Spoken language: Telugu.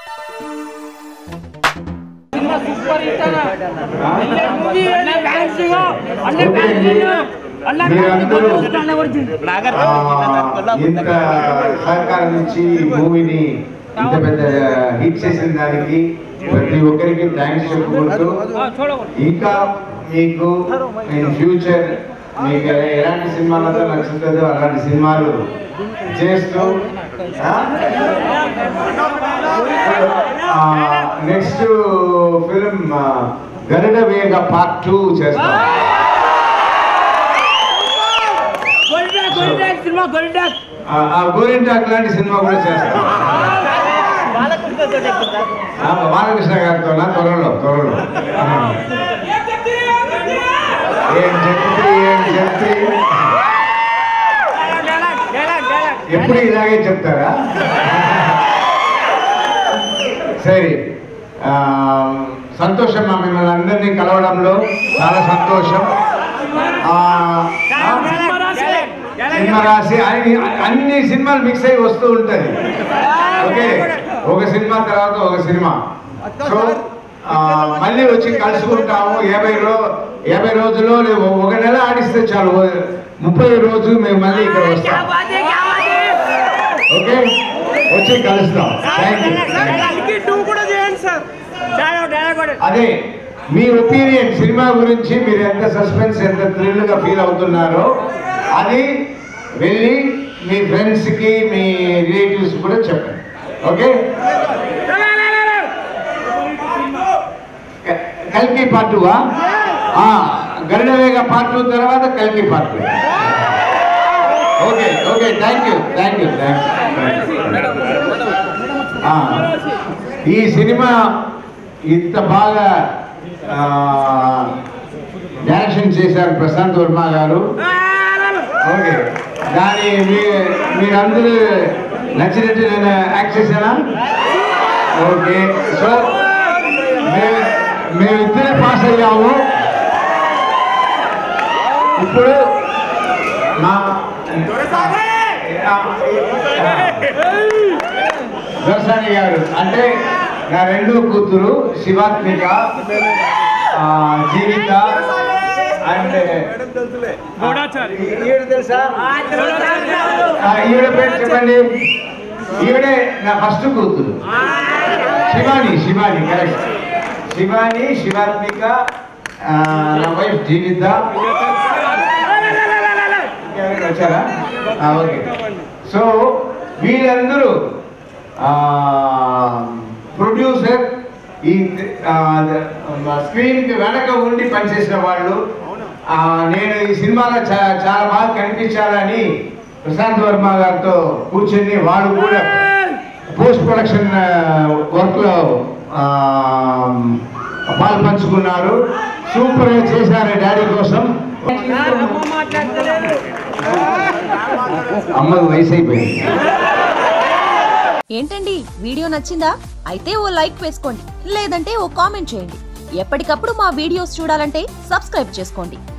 మీరందరూ ఆ, ఇంత సహకారం ఇచ్చి ఈ మూవీని ఇంత పెద్ద హిట్ చేసిన దానికి ప్రతి ఒక్కరికి థ్యాంక్స్ చెప్పుకుంటూ ఇంకా మీకు ఇన్ ఫ్యూచర్ మీకు ఎలాంటి సినిమాలతో నచ్చుతుందో అలాంటి సినిమాలు చేస్తూ next film Garuda Vega part two చేస్తాం సినిమా గోల్డెన్ ఆ, ఆ గోరింటాక్ లాంటి సినిమా కూడా చేస్తాం ఆ, బాలకృష్ణ గారితో త్వరలో త్వరలో ఏం చెప్తే ఏం చెప్తే ఎప్పుడు ఇలాగే చెప్తారా సరే ఆ, సంతోషం మా మిమ్మల్ని అందరినీ కలవడంలో చాలా సంతోషం ఆ, ఆ, సినిమా రాసి అన్ని అన్ని సినిమాలు మిక్స్ అయ్యి వస్తూ ఉంటుంది ఓకే ఒక సినిమా తర్వాత ఒక సినిమా సో ఆ, మళ్ళీ వచ్చి కలుసుకుంటాము యాభై రో యాభై రోజుల్లో లేవు ఒక నెల ఆడిస్తే చాలు ఓ- ముప్పై రోజు మేము మళ్ళీ ఇక్కడ వస్తాం ఓకే వచ్చి కలుస్తాం థ్యాంక్ యూ టూ కూడా చేయండి సార్ చాలా డైలాగ్ అదే మీ ఒపీనియన్ సినిమా గురించి మీరు ఎంత సస్పెన్స్ ఎంత థ్రిల్ గా ఫీల్ అవుతున్నారో అది వెళ్ళి మీ ఫ్రెండ్స్ కి మీ రిలేటివ్స్ కూడా చెప్పండి ఓకే క- కల్కి part two Garudavega part two తర్వాత కల్కి part two okay okay thank you thank you thank you ఈ సినిమా ఇంత బాగా ఆ, డైరెక్షన్ చేశారు ప్రశాంత్ వర్మ గారు ఓకే దాని మీ- మీరందరూ నచ్చినట్టు నేను యాక్ట్ చేశానా ఓకే సో మే- మేమిద్దరే పాస్ అయ్యాము ఇప్పుడు మా దర్శని గారు అంటే నా రెండో కూతురు శివాత్మిక ఆ, జీవిత అండ్ ఈవిడ తెలుసా ఆ, ఈవిడ పేరు చెప్పండి ఈవిడే నా ఫస్ట్ కూతురు శివాని శివాని కరెక్ట్ శివాని శివాత్మిక ఆ, నా వైఫ్ జీవిత ఎవరైనా వచ్చారా ఆ, ఓకే సో వీళ్ళందరూ ప్రొడ్యూసర్ ఈ స్క్రీన్ కి వెనక ఉండి పనిచేసిన వాళ్ళు ఆ, నేను ఈ సినిమాలో చా- చాలా బాగా కనిపించాలని ప్రశాంత్ వర్మ గారితో కూర్చొని వాళ్ళు కూడా పోస్ట్ ప్రొడక్షన్ వర్క్ లో ఆ, పాలు పంచుకున్నారు సూపర్ గా చేశారు డాడీ కోసం అమ్మకు వయసు అయిపోయింది ఏంటండి వీడియో నచ్చిందా అయితే ఓ లైక్ వేసుకోండి లేదంటే ఓ కామెంట్ చేయండి ఎప్పటికప్పుడు మా వీడియోస్ చూడాలంటే సబ్స్క్రైబ్ చేసుకోండి